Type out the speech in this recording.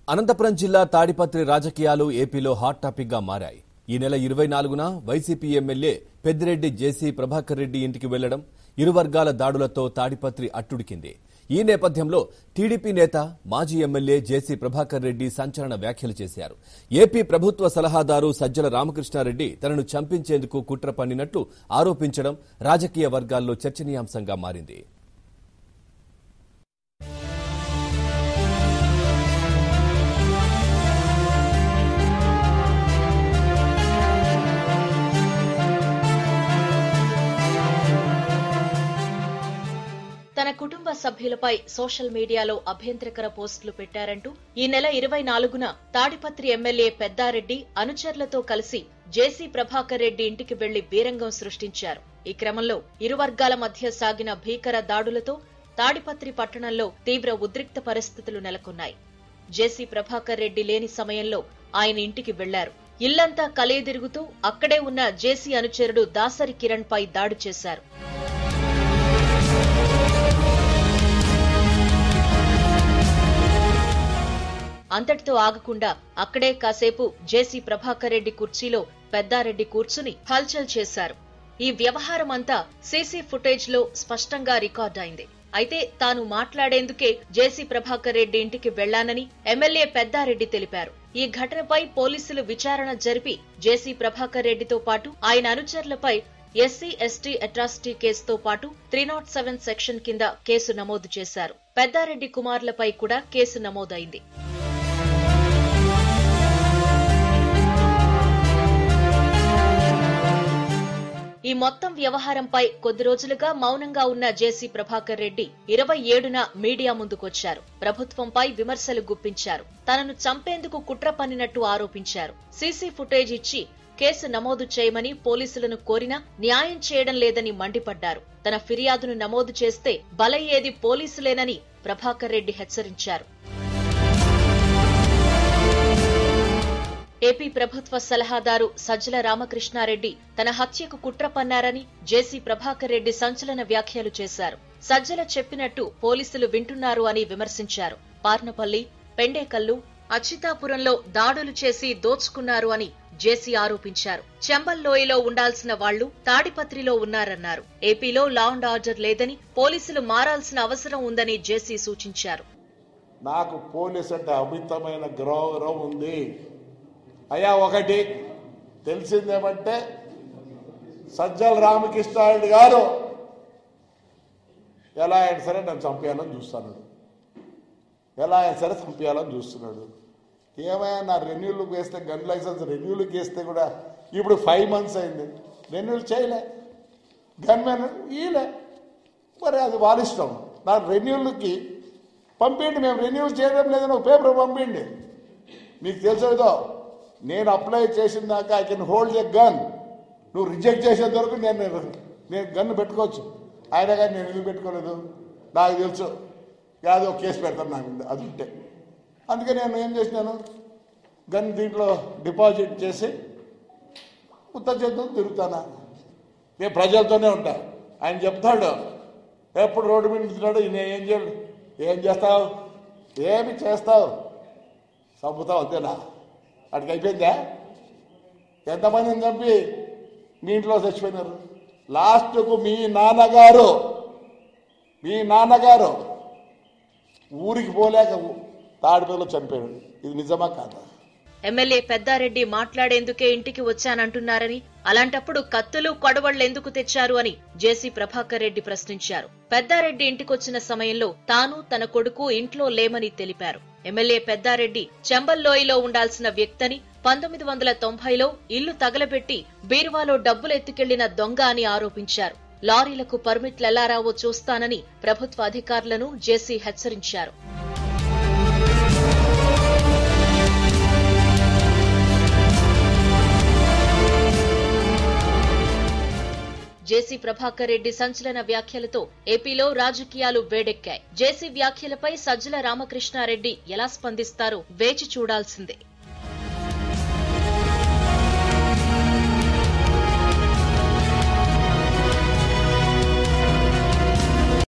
అనంతపురం జిల్లా తాడిపత్రి రాజకీయాలు ఏపీలో హాట్ టాపిక్ గా మారాయి ఈ నెల ఇరవై నాలుగున YCP MLA Peddireddy JC Prabhakar Reddy ఇంటికి వెళ్లడం ఇరు వర్గాల దాడులతో తాడిపత్రి అట్టుడికింది ఈ నేపథ్యంలో టీడీపీ నేత మాజీ ఎమ్మెల్యే జేసీ ప్రభాకర్ రెడ్డి సంచలన వ్యాఖ్యలు చేశారు ఏపీ ప్రభుత్వ సలహాదారు సజ్జల రామకృష్ణారెడ్డి తనను చంపించేందుకు కుట్ర పన్నినట్లు ఆరోపించడం రాజకీయ వర్గాల్లో చర్చనీయాంశంగా మారింది తన కుటుంబ సభ్యులపై సోషల్ మీడియాలో అభ్యంతరకర పోస్టులు పెట్టారంటూ ఈ నెల ఇరవై నాలుగున తాడిపత్రి ఎమ్మెల్యే పెద్దారెడ్డి అనుచరులతో కలిసి జేసీ ప్రభాకర్ రెడ్డి ఇంటికి వెళ్లి బీరంగం సృష్టించారు ఈ క్రమంలో ఇరు వర్గాల మధ్య సాగిన భీకర దాడులతో తాడిపత్రి పట్టణంలో తీవ్ర ఉద్రిక్త పరిస్థితులు నెలకొన్నాయి జేసీ ప్రభాకర్ రెడ్డి లేని సమయంలో ఆయన ఇంటికి వెళ్లారు ఇల్లంతా కలేదిరుగుతూ అక్కడే ఉన్న జేసీ అనుచరుడు దాసరి కిరణ్ పై దాడి చేశారు అంతటితో ఆగకుండా అక్కడే కాసేపు జేసీ ప్రభాకర్ రెడ్డి కుర్చీలో పెద్దారెడ్డి కూర్చుని హల్చల్ చేశారు ఈ వ్యవహారం అంతా సీసీ ఫుటేజ్ లో స్పష్టంగా రికార్డైంది అయితే తాను మాట్లాడేందుకే జేసీ ప్రభాకర్ రెడ్డి ఇంటికి వెళ్లానని ఎమ్మెల్యే పెద్దారెడ్డి తెలిపారు ఈ ఘటనపై పోలీసులు విచారణ జరిపి జేసీ ప్రభాకర్ రెడ్డితో పాటు ఆయన అనుచరులపై ఎస్సీ ఎస్టీ అట్రాసిటీ కేసుతో పాటు త్రీ నాట్ సెవెన్ సెక్షన్ కింద కేసు నమోదు చేశారు పెద్దారెడ్డి కుమారులపై కూడా కేసు నమోదైంది ఈ మొత్తం వ్యవహారంపై కొద్ది రోజులుగా మౌనంగా ఉన్న జేసీ ప్రభాకర్ రెడ్డి ఇరవై ఏడున మీడియా ముందుకొచ్చారు ప్రభుత్వంపై విమర్శలు గుప్పించారు తనను చంపేందుకు కుట్ర పన్నినట్టు ఆరోపించారు సీసీ ఫుటేజ్ ఇచ్చి కేసు నమోదు చేయమని పోలీసులను కోరినా న్యాయం చేయడం లేదని మండిపడ్డారు తన ఫిర్యాదును నమోదు చేస్తే బలయ్యేది పోలీసులేనని ప్రభాకర్ రెడ్డి హెచ్చరించారు ఏపీ ప్రభుత్వ సలహాదారు సజ్జల రామకృష్ణారెడ్డి తన హత్యకు కుట్ర పన్నారని జేసీ ప్రభాకర్ రెడ్డి సంచలన వ్యాఖ్యలు చేశారు సజ్జల చెప్పినట్టు పోలీసులు వింటున్నారు అని విమర్శించారు పార్నపల్లి పెండేకల్లు అచ్యుతాపురంలో దాడులు చేసి దోచుకున్నారు అని జేసీ ఆరోపించారు చెంబల్లోయలో ఉండాల్సిన వాళ్లు తాడిపత్రిలో ఉన్నారన్నారు ఏపీలో లా అండ్ ఆర్డర్ లేదని పోలీసులు మారాల్సిన అవసరం ఉందని జేసీ సూచించారు నాకు పోలీస్ అంటే అమితమైన గౌరవం ఉంది అయ్యా ఒకటి తెలిసిందేమంటే సజ్జల రామకృష్ణారెడ్డి గారు ఎలా అయినా సరే నన్ను చంపేయాలని చూస్తున్నాడు ఎలా అయినా సరే చంపేయాలని చూస్తున్నాడు ఏమైనా నా రెన్యూలకు వేస్తే గన్ లైసెన్స్ రెన్యూలకు వేస్తే కూడా ఇప్పుడు ఫైవ్ మంత్స్ అయింది రెన్యూల్ చేయలే గన్ మ్యాన్ ఈలే మరి అది వాళ్ళ ఇష్టం నా రెన్యూల్కి పంపిండి మేము రెన్యూల్ చేయడం లేదని ఒక పేపర్ పంపిండి మీకు తెలుసో నేను అప్లై చేసిన దాకా I can hold a gun నువ్వు రిజెక్ట్ చేసేంత వరకు నేను నేను గన్ను పెట్టుకోవచ్చు ఆయన కానీ నేను ఎందుకు పెట్టుకోలేదు నాకు తెలుసు యాదో కేసు పెడతాను నా మీద అది ఉంటే అందుకే నేను ఏం చేసినాను గన్ దీంట్లో డిపాజిట్ చేసి ఉత్త చేతులు తిరుగుతానా నేను ప్రజలతోనే ఉంటా ఆయన చెప్తాడు ఎప్పుడు రోడ్డు మీద నిలుచున్నాడు నేను ఏం చేయాలి ఏం చేస్తావు ఏమి చేస్తావు చంపుతావు అంతేనా వాడికి అయిపోయిందా ఎంతమందిని చంపి మీ ఇంట్లో చచ్చిపోయినారు లాస్ట్కు మీ నాన్నగారు మీ నాన్నగారు ఊరికి పోలేక తాడిపల్లిలో చనిపోయాడు ఇది నిజమా కాదా ఎమ్మెల్యే పెద్దారెడ్డి మాట్లాడేందుకే ఇంటికి వచ్చానంటున్నారని అలాంటప్పుడు కత్తులు కొడవళ్లు ఎందుకు తెచ్చారు అని జేసీ ప్రభాకర్ రెడ్డి ప్రశ్నించారు పెద్దారెడ్డి ఇంటికొచ్చిన సమయంలో తాను తన కొడుకు ఇంట్లో లేమని తెలిపారు ఎమ్మెల్యే పెద్దారెడ్డి చెంబల్లోయలో ఉండాల్సిన వ్యక్తని పంతొమ్మిది వందల తొంభైలో ఇల్లు తగలబెట్టి బీరువాలో డబ్బులు ఎత్తుకెళ్లిన దొంగ అని ఆరోపించారు లారీలకు పర్మిట్లెలా రావో చూస్తానని ప్రభుత్వ అధికారులను జేసీ హెచ్చరించారు జేసీ ప్రభాకర్ రెడ్డి సంచలన వ్యాఖ్యలతో ఏపీలో రాజకీయాలు వేడెక్కాయి జేసీ వ్యాఖ్యలపై సజ్జల రామకృష్ణారెడ్డి ఎలా స్పందిస్తారో వేచి చూడాల్సిందే